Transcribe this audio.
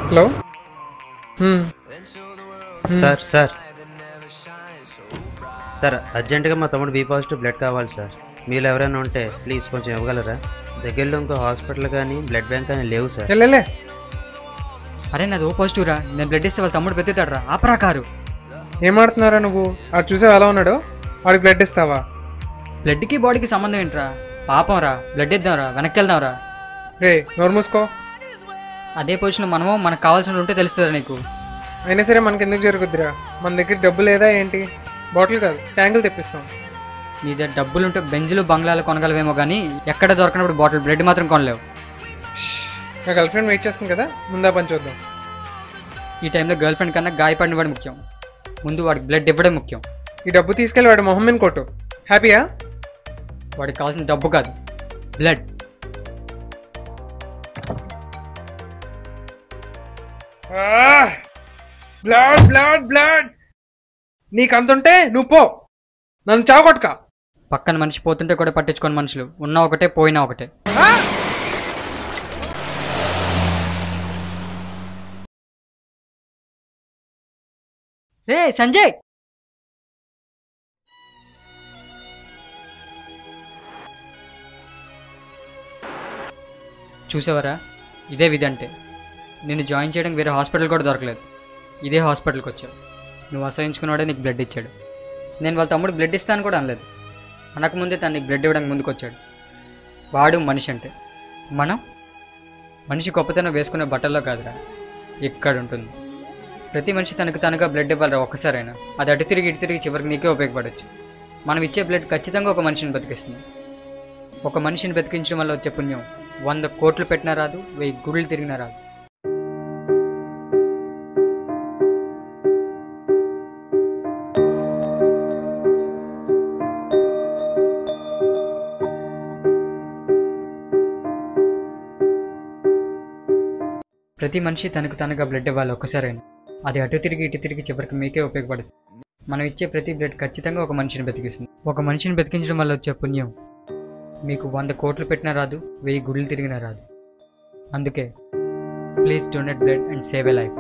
Hello హ్మ్. Sir sir sir అర్జెంటుగా మా తమ్ముడు బీ పాజిటివ్ బ్లడ్ కావాలి సార్ మీరు ఎవరైనా ఉంటే ప్లీజ్ కొంచెం ఇవ్వగలరా దగ్గరలో ఇంకో హాస్పిటల్ కానీ బ్లడ్ బ్యాంక్ కానీ లేవు సార్ వెళ్ళలే అరే నాది ఓ పాజిటివ్ రా నేను బ్లడ్ ఇస్తే వాళ్ళ తమ్ముడు పెత్తుతాడు రా ఆపరా కారు ఏం ఆడుతున్నారా నువ్వు ఆడు చూసావు ఎలా ఉన్నాడు వాడికి బ్లడ్ ఇస్తావా బ్లడ్కి బాడీకి సంబంధం ఏంట్రా పాపం రా బ్లడ్ ఇద్దాంరా వెనక్కి వెళ్దాంరా రే నోరు మూసుకో అదే పొజిషన్లో మనమో మనకు కావాల్సిన ఉంటే తెలుస్తుందా నీకు అయినా సరే మనకి ఎందుకు జరుగుద్దిరా మన దగ్గర డబ్బు లేదా ఏంటి బాటిల్ కాదు ట్యాంకులు తెప్పిస్తాం నీ దగ్గర డబ్బులుంటే బెంజులు బంగ్లాలు కొనగలవేమో కానీ ఎక్కడ దొరకనప్పుడు బాటిల్ బ్లడ్ మాత్రం కొనలేవు నా గర్ల్ ఫ్రెండ్ వెయిట్ చేస్తుంది కదా ముందా పని చూద్దాం ఈ టైంలో గర్ల్ ఫ్రెండ్ కన్నా గాయపడిన వాడు ముఖ్యం ముందు వాడికి బ్లడ్ ఇవ్వడం ముఖ్యం ఈ డబ్బు తీసుకెళ్ళి వాడి మొహం మీద కొట్టు హ్యాపీయా వాడికి కావాల్సిన డబ్బు కాదు బ్లడ్ బ్లడ్ బ్లడ్ బ్లడ్ నీకు అంతుంటే నువ్వు పో నన్ను చావకొట్టుక పక్కన మనిషి పోతుంటే కూడా పట్టించుకోని మనుషులు ఉన్నా ఒకటే పోయినా ఒకటే రే సంజయ్ చూసావరా ఇదే విధి అంటే నిన్ను జాయిన్ చేయడానికి వేరే హాస్పిటల్ కూడా దొరకలేదు ఇదే హాస్పిటల్కి వచ్చావు నువ్వు అసహించుకున్నవాడే నీకు బ్లడ్ ఇచ్చాడు నేను వాళ్ళ తమ్ముడు బ్లడ్ ఇస్తాను కూడా అనలేదు అనకముందే తను నీకు బ్లడ్ ఇవ్వడానికి ముందుకు వచ్చాడు వాడు మనిషి అంటే మనం మనిషి గొప్పతనం వేసుకునే బట్టల్లో కాదురా ఇక్కడ ఉంటుంది ప్రతి మనిషి తనకు తనగా బ్లడ్ ఇవ్వాలిరా ఒక్కసారైనా అది అటు తిరిగి ఇటు తిరిగి చివరికి నీకే ఉపయోగపడవచ్చు మనం ఇచ్చే బ్లడ్ ఖచ్చితంగా ఒక మనిషిని బతికిస్తుంది ఒక మనిషిని బతికించడం వల్ల వచ్చే పుణ్యం వంద కోట్లు పెట్టినా రాదు వెయ్యి గుడులు తిరిగినా రాదు ప్రతి మనిషి తనకు తనగా బ్లడ్ ఇవ్వాలి ఒక్కసారైనా అది అటు తిరిగి ఇటు తిరిగి చివరికి మీకే ఉపయోగపడుతుంది మనం ఇచ్చే ప్రతి బ్లడ్ ఖచ్చితంగా ఒక మనిషిని బతికిస్తుంది ఒక మనిషిని బతికించడం వల్ల వచ్చే పుణ్యం మీకు వంద కోట్లు పెట్టినా రాదు వెయ్యి గుళ్ళు తిరిగినా రాదు అందుకే please donate blood and save a life